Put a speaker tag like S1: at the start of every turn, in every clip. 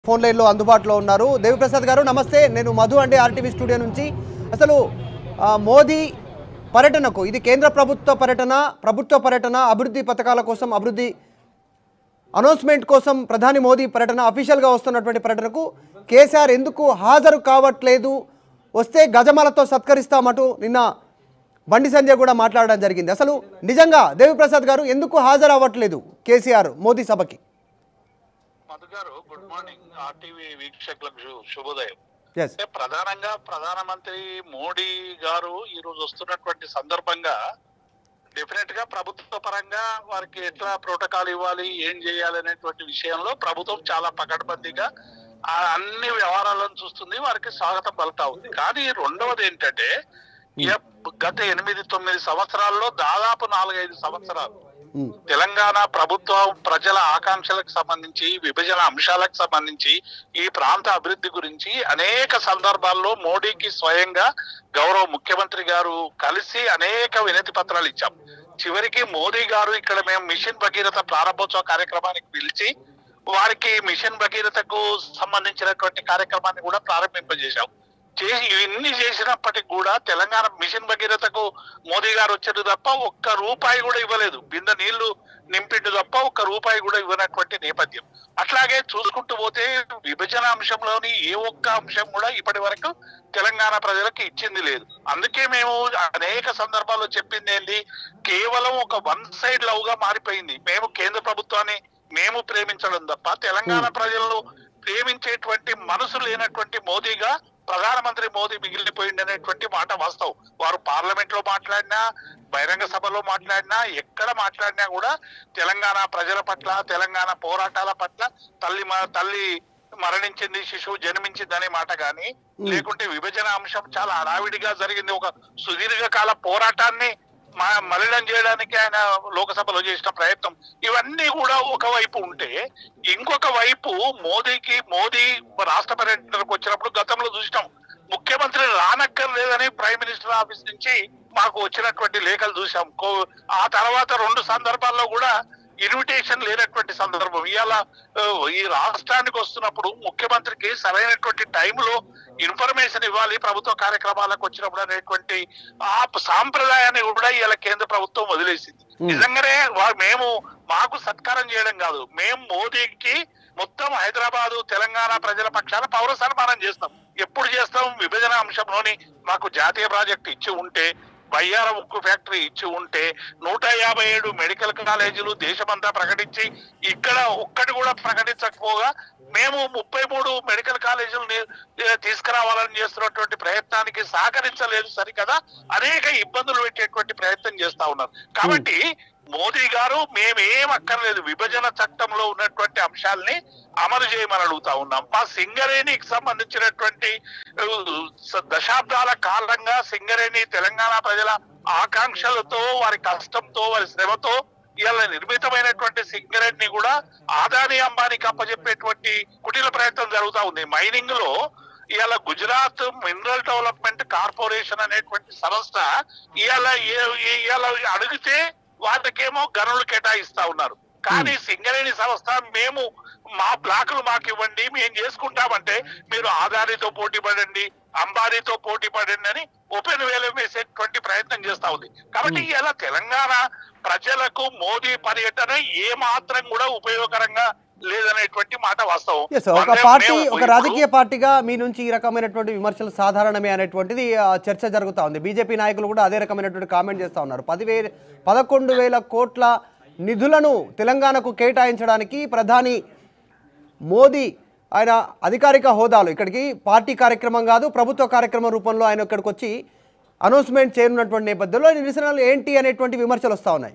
S1: Phone లైన్లో అందుబాటులో ఉన్నారు దేవిప్రసాద్ గారు నమస్తే నేను మధు అండి ఆర్టీవీ స్టూడియో నుంచి అసలు ఆ, మోదీ పర్యటనకు ఇది కేంద్ర ప్రభుత్వ పర్యటన ప్రభుత్వ పర్యటన అభివృద్ధి పథకాల కోసం అభివృద్ధి అనౌన్స్మెంట్ కోసం ప్రధాని మోదీ పర్యటన అఫీషియల్గా వస్తున్నటువంటి పర్యటనకు కేసీఆర్ ఎందుకు హాజరు కావట్లేదు వస్తే గజమాలతో సత్కరిస్తామంటూ నిన్న బండి సంజయ్ కూడా మాట్లాడడం జరిగింది అసలు నిజంగా దేవిప్రసాద్ గారు ఎందుకు హాజరు అవ్వట్లేదు కేసీఆర్ మోదీ సభకి
S2: మధు గారు గుడ్ మార్నింగ్ ఆర్టీవీ వీక్షకులకు శు- శుభోదయం
S1: ఎస్
S2: అంటే ప్రధానంగా ప్రధానమంత్రి మోడీ గారు ఈ రోజు వస్తున్నటువంటి సందర్భంగా డెఫినెట్ గా ప్రభుత్వ పరంగా వారికి ఎట్లా ప్రోటోకాల్ ఇవ్వాలి ఏం చేయాలి అనేటువంటి విషయంలో ప్రభుత్వం చాలా పకడ్బందీగా ఆ అన్ని వ్యవహారాలను చూస్తుంది వారికి స్వాగతం పలుకుతా ఉంది కానీ రెండవది ఏంటంటే ఇక గత ఎనిమిది తొమ్మిది సంవత్సరాల్లో దాదాపు నాలుగైదు సంవత్సరాలు
S1: ఉమ్.
S2: తెలంగాణ ప్రభుత్వం ప్రజల ఆకాంక్షలకు సంబంధించి విభజన అంశాలకు సంబంధించి ఈ ప్రాంత అభివృద్ధి గురించి అనేక సందర్భాల్లో మోడీకి స్వయంగా గౌరవ ముఖ్యమంత్రి గారు కలిసి అనేక వినతి పత్రాలు ఇచ్చాం చివరికి మోదీ గారు ఇక్కడ మేము మిషన్ భగీరథ ప్రారంభోత్సవ కార్యక్రమానికి పిలిచి వారికి మిషన్ భగీరథకు సంబంధించినటువంటి కార్యక్రమాన్ని కూడా ప్రారంభింపజేశాం చేసి ఇన్ని చేసినప్పటికి కూడా తెలంగాణ మిషన్ భగీరథకు మోదీ గారు వచ్చారు తప్ప ఒక్క రూపాయి కూడా ఇవ్వలేదు బింద నీళ్లు నింపిండు తప్ప ఒక్క రూపాయి కూడా ఇవ్వనటువంటి నేపథ్యం అట్లాగే చూసుకుంటూ పోతే విభజన అంశంలోని ఏ ఒక్క అంశం కూడా ఇప్పటి వరకు తెలంగాణ ప్రజలకు ఇచ్చింది లేదు అందుకే మేము అనేక సందర్భాల్లో చెప్పింది ఏంటి కేవలం ఒక వన్ సైడ్ లవ్ గా మారిపోయింది మేము కేంద్ర ప్రభుత్వాన్ని మేము ప్రేమించడం తప్ప తెలంగాణ ప్రజలను ప్రేమించేటువంటి మనసు లేనటువంటి మోదీగా ప్రధానమంత్రి మోదీ మిగిలిపోయింది అనేటువంటి మాట వాస్తవం వారు పార్లమెంట్ లో మాట్లాడినా బహిరంగ సభలో మాట్లాడినా ఎక్కడ మాట్లాడినా కూడా తెలంగాణ ప్రజల పట్ల తెలంగాణ పోరాటాల పట్ల తల్లి మ- తల్లి మరణించింది శిశువు జన్మించింది అనే మాట గాని లేకుంటే విభజన అంశం చాలా హడావిడిగా జరిగింది ఒక సుదీర్ఘ కాల పోరాటాన్ని మ- మలినం చేయడానికి ఆయన లోకసభలో చేసిన ప్రయత్నం ఇవన్నీ కూడా ఒకవైపు ఉంటే ఇంకొక వైపు మోదీకి మోదీ రాష్ట్ర పర్యటనకు వచ్చినప్పుడు గతంలో చూసినాం ముఖ్యమంత్రి రానక్కర్లేదని ప్రైమ్ మినిస్టర్ ఆఫీస్ నుంచి మాకు వచ్చినటువంటి లేఖలు చూసాం కో- ఆ తర్వాత రెండు సందర్భాల్లో కూడా ఇన్విటేషన్ లేనటువంటి సందర్భం ఇవాళ ఆ, ఈ రాష్ట్రానికి వస్తున్నప్పుడు ముఖ్యమంత్రికి సరైనటువంటి టైంలో ఇన్ఫర్మేషన్ ఇవ్వాలి ప్రభుత్వ కార్యక్రమాలకు వచ్చినప్పుడు అనేటువంటి ఆ సాంప్రదాయాన్ని కూడా ఇవాళ కేంద్ర ప్రభుత్వం వదిలేసింది నిజంగానే వా- మేము మాకు సత్కారం చేయడం కాదు మేము మోదీకి మొత్తం హైదరాబాదు తెలంగాణ ప్రజల పక్షాన పౌర సన్మానం చేస్తాం ఎప్పుడు చేస్తాం విభజన అంశంలోని మాకు జాతీయ ప్రాజెక్ట్ ఇచ్చి ఉంటే బయ్యార ఉక్కు ఫ్యాక్టరీ ఇచ్చి ఉంటే నూట యాభై ఏడు మెడికల్ కాలేజీలు దేశమంతా ప్రకటించి ఇక్కడ ఒక్కటి కూడా ప్రకటించకపోగా మేము ముప్పై మూడు మెడికల్ కాలేజీలు తీసుకురావాలని చేస్తున్నటువంటి ప్రయత్నానికి సహకరించలేదు సరికదా అనేక ఇబ్బందులు పెట్టేటువంటి ప్రయత్నం చేస్తా ఉన్నారు కాబట్టి మోదీ గారు మేమేం అక్కర్లేదు విభజన చట్టంలో ఉన్నటువంటి అంశాల్ని అమలు చేయమని అడుగుతా ఉన్నాం మా సింగరేణికి సంబంధించినటువంటి ఆ, స- దశాబ్దాల కాలంగా సింగరేణి తెలంగాణ ప్రజల ఆకాంక్షలతో వారి కష్టంతో వారి శ్రమతో ఇవాళ నిర్మితమైనటువంటి సింగరేణిని కూడా ఆదాని అంబానీకి అప్పచెప్పేటువంటి కుటీల ప్రయత్నం జరుగుతా ఉంది మైనింగ్ లో ఇవాళ గుజరాత్ మినరల్ డెవలప్మెంట్ కార్పొరేషన్ అనేటువంటి సంస్థ ఇవాళ ఏ- ఏ- ఇవాళ అడిగితే వాటికేమో గనులు కేటాయిస్తా ఉన్నారు కానీ సింగరేణి సంస్థ మేము మా బ్లాకులు మాకు ఇవ్వండి మేము చేసుకుంటామంటే మీరు ఆదానితో పోటీ పడండి అంబానీతో పోటీ పడండి అని ఓపెన్ వేలం వేసేటువంటి ప్రయత్నం చేస్తా ఉంది కాబట్టి ఇలా తెలంగాణ ప్రజలకు మోదీ పర్యటన ఏ మాత్రం కూడా ఉపయోగకరంగా లేదనేటువంటి మాట వాస్తవం
S1: ఎస్ ఒక
S2: అంటే
S1: పార్టీ
S2: మేము
S1: ఒక
S2: ఇప్పుడు-
S1: రాజకీయ పార్టీగా మీ నుంచి ఈ రకమైనటువంటి విమర్శలు సాధారణమే అనేటువంటిది ఆ, చర్చ జరుగుతూ ఉంది బీజేపీ నాయకులు కూడా అదే రకమైనటువంటి కామెంట్ చేస్తూ ఉన్నారు పదివేల పదకొండు వేల కోట్ల నిధులను తెలంగాణకు కేటాయించడానికి ప్రధాని మోదీ ఆయన అధికారిక హోదాలో ఇక్కడికి పార్టీ కార్యక్రమం కాదు ప్రభుత్వ కార్యక్రమం రూపంలో ఆయన ఇక్కడికి వచ్చి అనౌన్స్మెంట్ చేయనున్నటువంటి నేపథ్యంలో నిరసనలు ఏంటి అనేటువంటి విమర్శలు వస్తూ ఉన్నాయి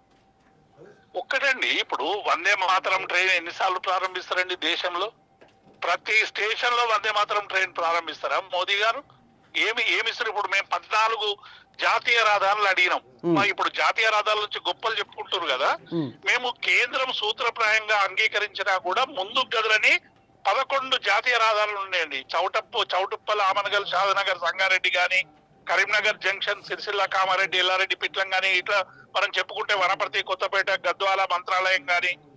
S2: ఒక్కటండి ఇప్పుడు వందే మాతరం ట్రైన్ ఎన్నిసార్లు ప్రారంభిస్తారండి దేశంలో ప్రతి స్టేషన్ లో వందే మాతరం ట్రైన్ ప్రారంభిస్తారా మోదీ గారు ఏమి ఏమి ఇస్తారు ఇప్పుడు మేము పద్నాలుగు జాతీయ రహదారులు అడిగినాం మా ఇప్పుడు జాతీయ రహదారుల నుంచి గొప్పలు చెప్పుకుంటారు కదా
S1: మ్మ్.
S2: మేము కేంద్రం సూత్రప్రాయంగా అంగీకరించినా కూడా ముందు గదులని పదకొండు జాతీయ రహదారులు ఉన్నాయండి చౌటప్పు చౌటుప్పల ఆమనగల్ షాదనగర్ సంగారెడ్డి గాని కరీంనగర్ జంక్షన్ సిరిసిల్ల కామారెడ్డి ఎల్లారెడ్డి పిట్లం గాని ఇట్లా మనం చెప్పుకుంటే వనపర్తి కొత్తపేట గద్వాల మంత్రాలయం గాని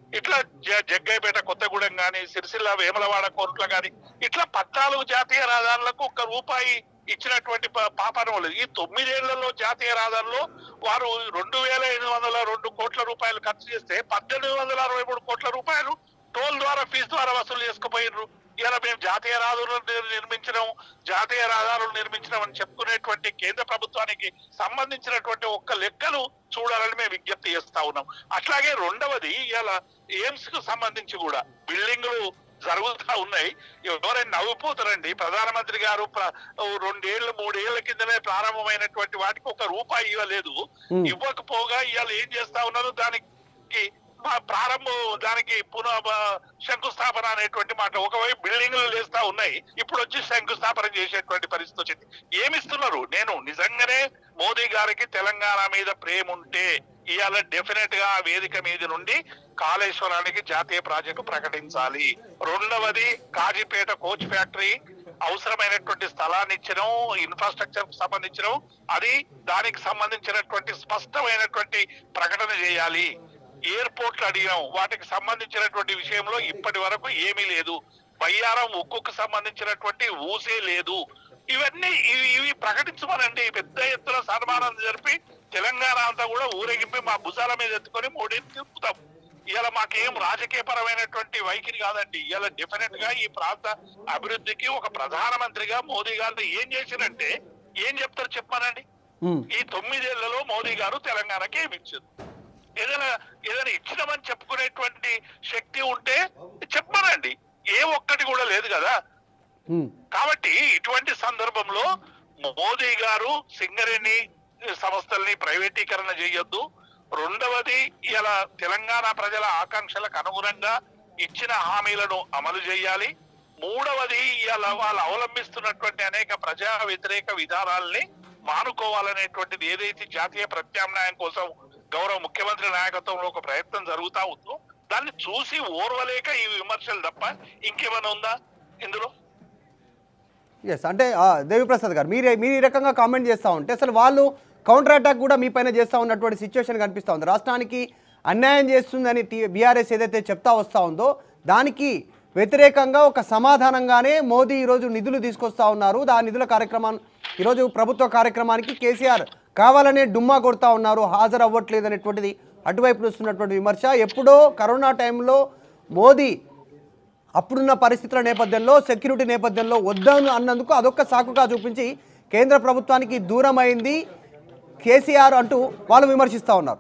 S2: ఇట్లా జ- జగ్గయ్యపేట కొత్తగూడెం గాని సిరిసిల్ల వేములవాడ కోర్టుల గాని ఇట్లా పద్నాలుగు జాతీయ రహదారులకు ఒక్క రూపాయి ఇచ్చినటువంటి ప- పాపాన లేదు ఈ తొమ్మిదేళ్లలో జాతీయ రహదారులో వారు రెండు వేల ఎనిమిది వందల రెండు కోట్ల రూపాయలు ఖర్చు చేస్తే పద్దెనిమిది వందల అరవై మూడు కోట్ల రూపాయలు టోల్ ద్వారా ఫీజు ద్వారా వసూలు చేసుకుపోయినరు ఇలా మేము జాతీయ రహదారులు నిర్- నిర్మించడం జాతీయ రహదారులు నిర్మించడం అని చెప్పుకునేటువంటి కేంద్ర ప్రభుత్వానికి సంబంధించినటువంటి ఒక్క లెక్కలు చూడాలని మేము విజ్ఞప్తి చేస్తా ఉన్నాం అట్లాగే రెండవది ఇలా ఎయిమ్స్ కు సంబంధించి కూడా బిల్డింగ్లు జరుగుతా ఉన్నాయి ఎవరైనా నవ్వుపోతారండి ప్రధానమంత్రి గారు ప్ర- ఓ రెండేళ్లు మూడేళ్ల కిందనే ప్రారంభమైనటువంటి వాటికి ఒక రూపాయి ఇవ్వలేదు
S1: Hmm.
S2: ఇవ్వకపోగా ఇవాళ ఏం చేస్తా ఉన్నారు దానికి మా ప్రారంభం దానికి పునః బ- శంకుస్థాపన అనేటువంటి మాట ఒకవైపు బిల్డింగ్లు లేస్తా ఉన్నాయి ఇప్పుడు వచ్చి శంకుస్థాపన చేసేటువంటి పరిస్థితి వచ్చింది ఏమిస్తున్నారు నేను నిజంగానే మోదీ గారికి తెలంగాణ మీద ప్రేమ ఉంటే ఇవాళ డెఫినెట్ గా ఆ వేదిక మీద నుండి కాళేశ్వరానికి జాతీయ ప్రాజెక్టు ప్రకటించాలి రెండవది కాజీపేట కోచ్ ఫ్యాక్టరీ అవసరమైనటువంటి స్థలాన్ని ఇచ్చడం ఇన్ఫ్రాస్ట్రక్చర్ సంబంధించడం అది దానికి సంబంధించినటువంటి స్పష్టమైనటువంటి ప్రకటన చేయాలి ఎయిర్పోర్ట్లు అడిగాం వాటికి సంబంధించినటువంటి విషయంలో ఇప్పటి వరకు ఏమీ లేదు బయ్యారం ఉక్కుకు సంబంధించినటువంటి ఊసే లేదు ఇవన్నీ ఇవి ఇవి ప్రకటించమనండి పెద్ద ఎత్తున సన్మానం జరిపి తెలంగాణ అంతా కూడా ఊరేగింపి మా భుజాల మీద ఎత్తుకొని మోడీని తిప్పుతాం ఇవాళ మాకేం రాజకీయ పరమైనటువంటి వైఖరి కాదండి ఇవాళ డెఫినెట్ గా ఈ ప్రాంత అభివృద్ధికి ఒక ప్రధానమంత్రిగా మోదీ గారు ఏం చేసినంటే ఏం చెప్తారు చెప్పానండి
S1: ఉమ్,
S2: ఈ తొమ్మిదేళ్లలో మోదీ గారు తెలంగాణకి ఏమి ఇచ్చారు ఏదైనా ఏదైనా ఇచ్చినామని చెప్పుకునేటువంటి శక్తి ఉంటే చెప్పనండి ఏ ఒక్కటి కూడా లేదు కదా
S1: ఉమ్,
S2: కాబట్టి ఇటువంటి సందర్భంలో మోదీ గారు సింగరేణి సంస్థల్ని ప్రైవేటీకరణ చేయొద్దు రెండవది ఇలా తెలంగాణ ప్రజల ఆకాంక్షలకు అనుగుణంగా ఇచ్చిన హామీలను అమలు చేయాలి మూడవది ఇలా వాళ్ళు అవలంబిస్తున్నటువంటి అనేక ప్రజా వ్యతిరేక విధానాల్ని మానుకోవాలనేటువంటిది ఏదైతే జాతీయ ప్రత్యామ్నాయం కోసం గౌరవ ముఖ్యమంత్రి నాయకత్వంలో ఒక ప్రయత్నం జరుగుతా ఉందో దాన్ని చూసి ఓర్వలేక ఈ విమర్శలు తప్ప ఇంకేమైనా ఉందా ఇందులో
S1: ఎస్ అంటే ఆ, దేవిప్రసాద్ గారు మీరు మీరు ఈ రకంగా కామెంట్ చేస్తూ ఉంటే అసలు వాళ్ళు కౌంటర్ అటాక్ కూడా మీ పైన చేస్తూ ఉన్నటువంటి సిచ్యువేషన్ కనిపిస్తూ ఉంది రాష్ట్రానికి అన్యాయం చేస్తుందని బీఆర్ఎస్ ఏదైతే చెప్తా వస్తూ ఉందో దానికి వ్యతిరేకంగా ఒక సమాధానంగానే మోదీ ఈరోజు నిధులు తీసుకొస్తా ఉన్నారు ఆ నిధుల కార్యక్రమాన్ని ఈరోజు ప్రభుత్వ కార్యక్రమానికి కేసీఆర్ కావాలనే డుమ్మా కొడతా ఉన్నారు హాజరు అవ్వట్లేదు అనేటువంటిది అటువైపు వస్తున్నటువంటి విమర్శ ఎప్పుడో కరోనా టైంలో మోదీ అప్పుడున్న పరిస్థితుల నేపథ్యంలో సెక్యూరిటీ నేపథ్యంలో వద్దాను అన్నందుకు అదొక్క సాకుగా చూపించి కేంద్ర ప్రభుత్వానికి దూరం అయింది కేసీఆర్ అంటూ వాళ్ళు విమర్శిస్తూ ఉన్నారు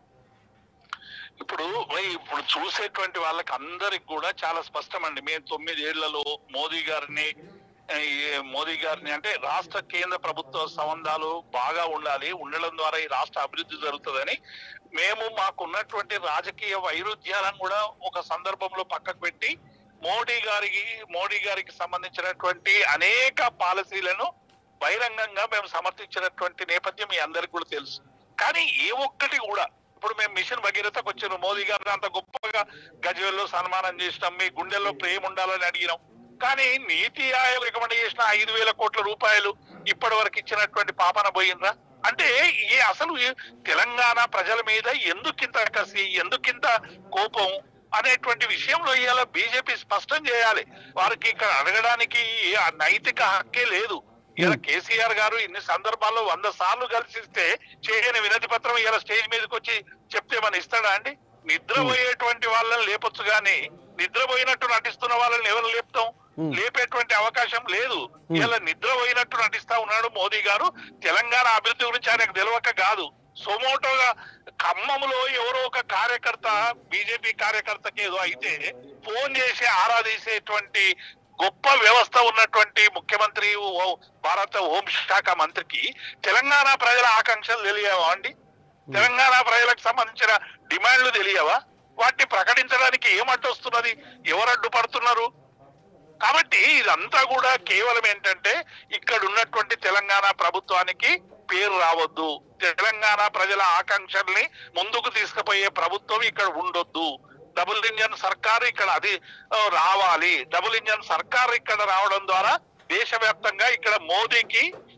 S2: ఇప్పుడు మరి ఇప్పుడు చూసేటువంటి వాళ్ళకి అందరికి కూడా చాలా స్పష్టం అండి మేము తొమ్మిది ఏళ్లలో మోదీ గారిని ఆ, ఈ మోదీ గారిని అంటే రాష్ట్ర కేంద్ర ప్రభుత్వ సంబంధాలు బాగా ఉండాలి ఉండడం ద్వారా ఈ రాష్ట్ర అభివృద్ధి జరుగుతుందని మేము మాకున్నటువంటి రాజకీయ వైరుధ్యాలను కూడా ఒక సందర్భంలో పక్కకు పెట్టి మోడీ గారికి మోడీ గారికి సంబంధించినటువంటి అనేక పాలసీలను బహిరంగంగా మేము సమర్థించినటువంటి నేపథ్యం మీ అందరికి కూడా తెలుసు కానీ ఏ ఒక్కటి కూడా ఇప్పుడు మేము మిషన్ భగీరథకు వచ్చిన మోదీ గారిని అంత గొప్పగా గజ్వేల్లో సన్మానం చేసినాం మీ గుండెల్లో ప్రేమ ఉండాలని అడిగినాం కానీ నీతి ఆయోగ్ రికమెండ్ చేసిన ఐదు వేల కోట్ల రూపాయలు ఇప్పటి వరకు ఇచ్చినటువంటి పాపన పోయిందా అంటే ఈ అసలు ఈ తెలంగాణ ప్రజల మీద ఎందుకింత కసి ఎందుకింత కోపం అనేటువంటి విషయంలో ఇవాళ బీజేపీ స్పష్టం చేయాలి వారికి ఇక్కడ అడగడానికి ఆ నైతిక హక్కే లేదు ఇలా కేసీఆర్ గారు ఇన్ని సందర్భాల్లో వంద సార్లు కలిసిస్తే చేయని వినతి పత్రం ఇలా స్టేజ్ మీదకి వచ్చి చెప్తే మన ఇస్తాడా అండి నిద్రపోయేటువంటి వాళ్ళని లేపొచ్చు గాని నిద్రపోయినట్టు నటిస్తున్న వాళ్ళని ఎవరు లేపుతాం లేపేటువంటి అవకాశం లేదు ఇలా నిద్రపోయినట్టు నటిస్తా ఉన్నాడు మోదీ గారు తెలంగాణ అభివృద్ధి గురించి ఆయనకు తెలియక కాదు సొమోటోగా ఖమ్మంలో ఎవరో ఒక కార్యకర్త బీజేపీ కార్యకర్తకి ఏదో అయితే ఫోన్ చేసి ఆరాధించేటువంటి గొప్ప వ్యవస్థ ఉన్నటువంటి ముఖ్యమంత్రి ఓ- భారత హోంశాఖ మంత్రికి తెలంగాణ ప్రజల ఆకాంక్షలు తెలియవా అండి తెలంగాణ ప్రజలకు సంబంధించిన డిమాండ్లు తెలియవా వాటిని ప్రకటించడానికి ఏమడ్డొస్తున్నది ఎవరు అడ్డుపడుతున్నారు కాబట్టి ఇదంతా కూడా కేవలం ఏంటంటే ఇక్కడ ఉన్నటువంటి తెలంగాణ ప్రభుత్వానికి పేరు రావద్దు తెలంగాణ ప్రజల ఆకాంక్షల్ని ముందుకు తీసుకుపోయే ప్రభుత్వం ఇక్కడ ఉండొద్దు డబుల్ ఇంజన్ సర్కార్ ఇక్కడ అది ఆ, రావాలి డబుల్ ఇంజన్ సర్కార్ ఇక్కడ రావడం ద్వారా దేశవ్యాప్తంగా ఇక్కడ మోదీకి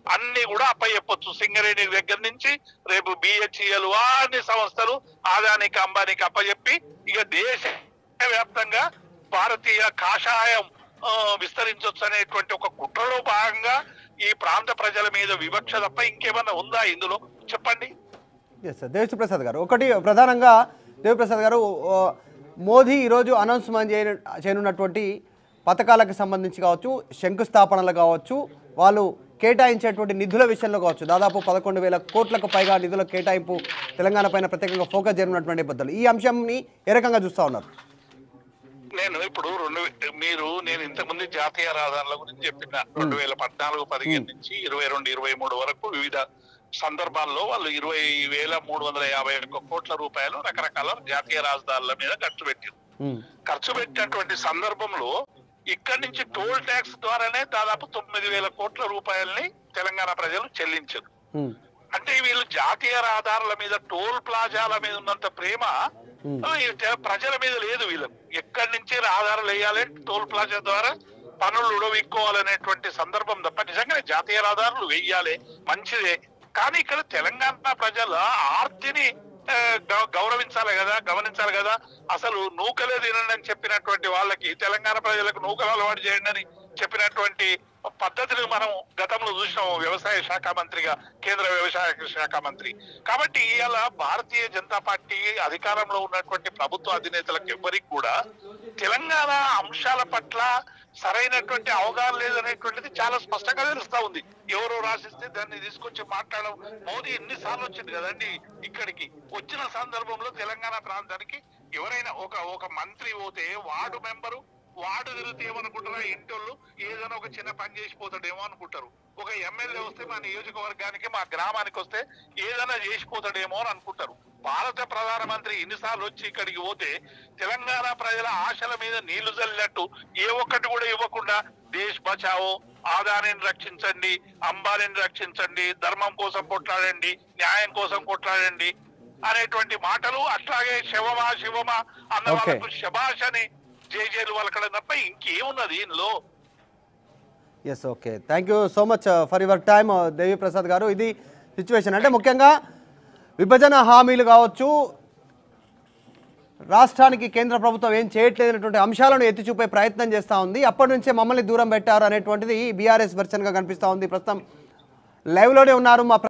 S2: అన్ని కూడా అప్పయ్యప్పొచ్చు సింగరేణి దగ్గర నుంచి రేపు బిహెచ్ఎల్ అన్ని సంస్థలు ఆదానికి అంబానీకి అప్పచెప్పి ఇక దేశ వ్యాప్తంగా భారతీయ కాషాయం ఆ, విస్తరించొచ్చు అనేటువంటి ఒక కుట్రలో భాగంగా ఈ ప్రాంత ప్రజల మీద వివక్ష తప్ప ఇంకేమన్నా ఉందా ఇందులో చెప్పండి
S1: ఎస్ సార్ దేవిశ్రీ ప్రసాద్ గారు ఒకటి ప్రధానంగా దేవిప్రసాద్ గారు ఆ, మోదీ ఈరోజు అనౌన్స్మెంట్ చేయ చేయనున్నటువంటి పథకాలకు సంబంధించి కావచ్చు శంకుస్థాపనలు కావచ్చు వాళ్ళు కేటాయించేటువంటి నిధుల విషయంలో కావచ్చు దాదాపు పదకొండు వేల కోట్లకు పైగా నిధుల కేటాయింపు తెలంగాణ పైన ప్రత్యేకంగా ఫోకస్ చేయనున్నటువంటి నేపథ్యంలో ఈ అంశంని ఏ రకంగా చూస్తూ ఉన్నారు
S2: నేను ఇప్పుడు రెండు వే- మీరు నేను ఇంతకుముందు జాతీయ రహదారుల గురించి చెప్పిన రెండు వేల పద్నాలుగు పదిహేను నుంచి ఇరవై రెండు ఇరవై మూడు వరకు వివిధ సందర్భాల్లో వాళ్ళు ఇరవై వేల మూడు వందల యాభై ఒక్క కోట్ల రూపాయలు రకరకాల జాతీయ రహదారుల మీద ఖర్చు పెట్టారు
S1: ఉమ్,
S2: ఖర్చు పెట్టినటువంటి సందర్భంలో ఇక్కడి నుంచి టోల్ ట్యాక్స్ ద్వారానే దాదాపు తొమ్మిది వేల కోట్ల రూపాయల్ని తెలంగాణ ప్రజలు చెల్లించారు
S1: ఉమ్,
S2: అంటే వీళ్ళు జాతీయ రహదారుల మీద టోల్ ప్లాజాల మీద ఉన్నంత ప్రేమ
S1: Hmm.
S2: ఆ, ఈ తె- ప్రజల మీద లేదు వీళ్ళకు ఎక్కడి నుంచి రహదారులు వేయాలి టోల్ ప్లాజా ద్వారా పనులు ఉడవిక్కోవాలనేటువంటి సందర్భం తప్ప నిజంగానే జాతీయ రహదారులు వెయ్యాలి మంచిదే కానీ ఇక్కడ తెలంగాణ ప్రజల ఆర్తిని ఆ, గౌ- గౌరవించాలి కదా గమనించాలి కదా అసలు నూకలే తినండి అని చెప్పినటువంటి వాళ్ళకి తెలంగాణ ప్రజలకు నూకలు అలవాటు చేయండి అని చెప్పినటువంటి పద్ధతిని మనం గతంలో చూసినాం వ్యవసాయ శాఖ మంత్రిగా కేంద్ర వ్యవసాయ శాఖ మంత్రి కాబట్టి ఇవాళ భారతీయ జనతా పార్టీ అధికారంలో ఉన్నటువంటి ప్రభుత్వ అధినేతలకు ఎవ్వరికి కూడా తెలంగాణ అంశాల పట్ల సరైనటువంటి అవగాహన లేదనేటువంటిది చాలా స్పష్టంగా తెలుస్తా ఉంది ఎవరో రాసిస్తే దాన్ని తీసుకొచ్చి మాట్లాడడం మోదీ ఎన్నిసార్లు వచ్చింది కదండి ఇక్కడికి వచ్చిన సందర్భంలో తెలంగాణ ప్రాంతానికి ఎవరైనా ఒక ఒక మంత్రి పోతే వార్డు మెంబరు వార్డు తిరిగితే ఏమనుకుంటారా ఇంటోళ్ళు ఏదైనా ఒక చిన్న పని చేసిపోతాడేమో అనుకుంటారు ఒక ఎమ్మెల్యే వస్తే మా నియోజకవర్గానికి మా గ్రామానికి వస్తే ఏదైనా చేసిపోతాడేమో అని అనుకుంటారు భారత ప్రధానమంత్రి ఎన్నిసార్లు వచ్చి ఇక్కడికి పోతే తెలంగాణ ప్రజల ఆశల మీద నీళ్లు చల్లినట్టు ఏ ఒక్కటి కూడా ఇవ్వకుండా దేశ్ బచావో ఆదాయాన్ని రక్షించండి అంబానీని రక్షించండి ధర్మం కోసం కొట్లాడండి న్యాయం కోసం కొట్లాడండి అనేటువంటి మాటలు అట్లాగే శివమా శివమా అన్న
S1: Okay.
S2: వాళ్ళకు శబాష్ అని జేజేలు వాళ్ళకడం తప్ప ఇంకేమున్నది ఇందులో
S1: yes okay thank you so much for your time Devi Prasad garu ఇది సిచ్యువేషన్ అంటే ముఖ్యంగా విభజన హామీలు కావచ్చు రాష్ట్రానికి కేంద్ర ప్రభుత్వం ఏం చేయట్లేదనేటువంటి అంశాలను ఎత్తి చూపే ప్రయత్నం చేస్తూ ఉంది అప్పటి నుంచే మమ్మల్ని దూరం పెట్టారు అనేటువంటిది బీఆర్ఎస్ వెర్షన్గా కనిపిస్తూ ఉంది ప్రస్తుతం లైవ్లోనే ఉన్నారు మా